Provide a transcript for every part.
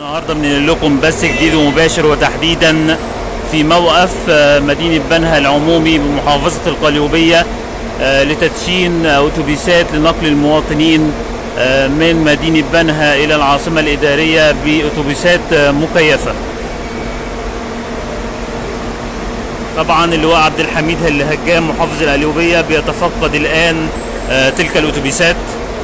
النهارده بننقل لكم بث جديد ومباشر وتحديدا في موقف آه، مدينة بنها العمومي بمحافظة القليوبية آه، لتدشين أتوبيسات لنقل المواطنين آه، من مدينة بنها إلى العاصمة الإدارية بأتوبيسات آه، مكيفة طبعا اللواء عبد الحميد الهجام محافظ القليوبية بيتفقد الآن آه، تلك الأتوبيسات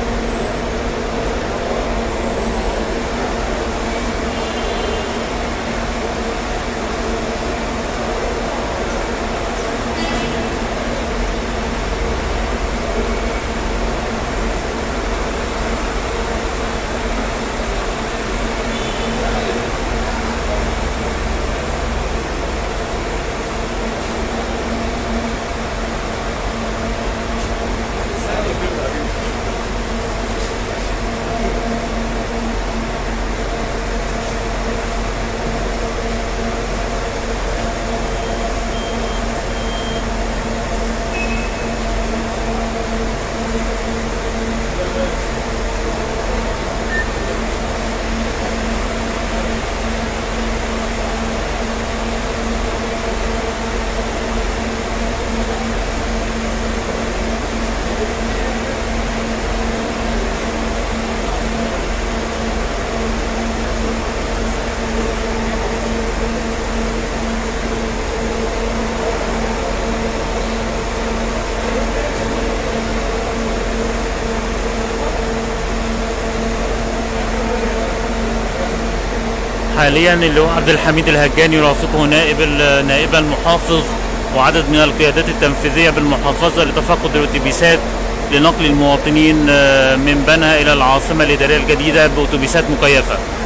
حاليا اللي هو عبد الحميد الهجان يرافقه نائب ال- نائب المحافظ وعدد من القيادات التنفيذية بالمحافظة لتفقد الأتوبيسات لنقل المواطنين آه، من بنها إلى العاصمة الإدارية الجديدة بأتوبيسات مكيفة